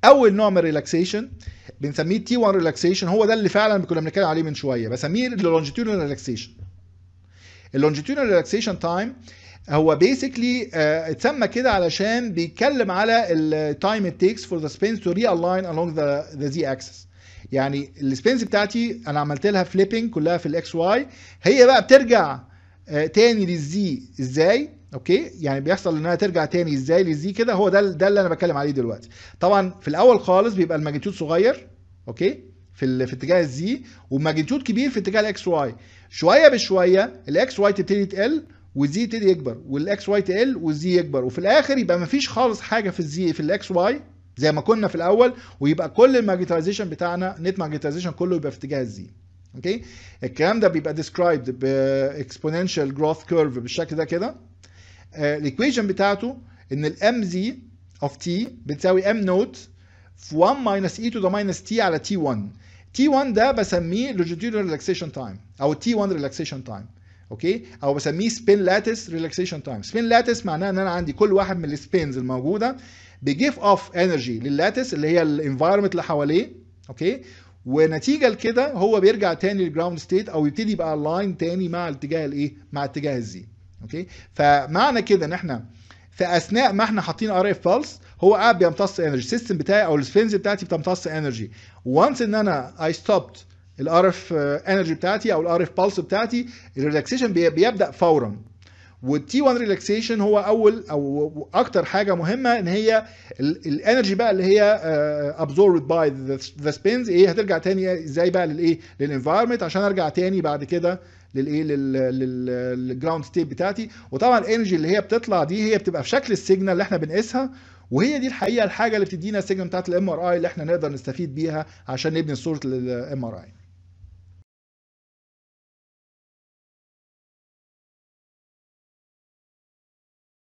اول نوع من الريلاكسيشن بنسميه تي 1 ريلاكسيشن هو ده اللي فعلا كنا بنتكلم عليه من شويه بسميه اللونجيتودينال ريلاكسيشن اللونجيتودينال ريلاكسيشن تايم هو بيسكلي اتسمى كده علشان بيتكلم على التايم ات تيكس فور ذا سبينز تو ري الاين along ذا ذا زي اكسس يعني السبينز بتاعتي انا عملت لها فليبنج كلها في الاكس واي هي بقى بترجع آه، تاني للزي ازاي اوكي يعني بيحصل انها ترجع تاني ازاي للزي كده هو ده ده اللي انا بتكلم عليه دلوقتي طبعا في الاول خالص بيبقى الماجنتيود صغير اوكي في ال... في اتجاه الزي وماجنتيود كبير في اتجاه الاكس واي شويه بشويه الاكس واي تبتدي تقل والزي يبتدي يكبر والاكس واي تقل والزي يكبر وفي الاخر يبقى مفيش خالص حاجه في الزي في الاكس واي زي ما كنا في الاول ويبقى كل الماجنتايزيشن بتاعنا نت ماجنتايزيشن كله يبقى في اتجاه الزي اوكي الكلام ده بيبقى described باكسبوننشال جروث كيرف بالشكل ده كده الايكويشن بتاعته ان الام زي اوف تي بتساوي ام نوت في 1 ماينس اي تو ذا ماينس تي على تي 1 تي 1 ده بسميه longitudinal ريلاكسيشن تايم او تي 1 ريلاكسيشن تايم اوكي او بسميه سبين لاتس ريلاكسيشن تايم سبين لاتس معناه ان انا عندي كل واحد من السبينز الموجوده بيجيف اوف انرجي لللاتس اللي هي الانفايرمنت اللي حواليه اوكي ونتيجه لكده هو بيرجع تاني للجراوند ستيت او يبتدي يبقى لاين تاني مع الاتجاه الايه مع اتجاه الزي اوكي فمعنى كده ان احنا في اثناء ما احنا حاطين ار اف بالس هو قاعد بيمتص انرجي السيستم بتاعي او السبينز بتاعتي بتمتص انرجي وانس ان انا اي ستوبت الار اف انرجي بتاعتي او الار اف بالس بتاعتي الريلاكسيشن بيبدا فورا والتي 1 ريلاكسيشن هو اول او اكتر حاجه مهمه ان هي الانرجي بقى اللي هي ابزوربد باي ذا سبينز ايه هترجع تاني ازاي بقى للايه للانفايرمنت عشان ارجع تاني بعد كده للايه للجراوند ستيت بتاعتي وطبعا الانرجي اللي هي بتطلع دي هي بتبقى في شكل السيجنال اللي احنا بنقيسها وهي دي الحقيقه الحاجه اللي بتدينا السيجنال بتاعت الام ار اي اللي احنا نقدر نستفيد بيها عشان نبني صوره الام ار اي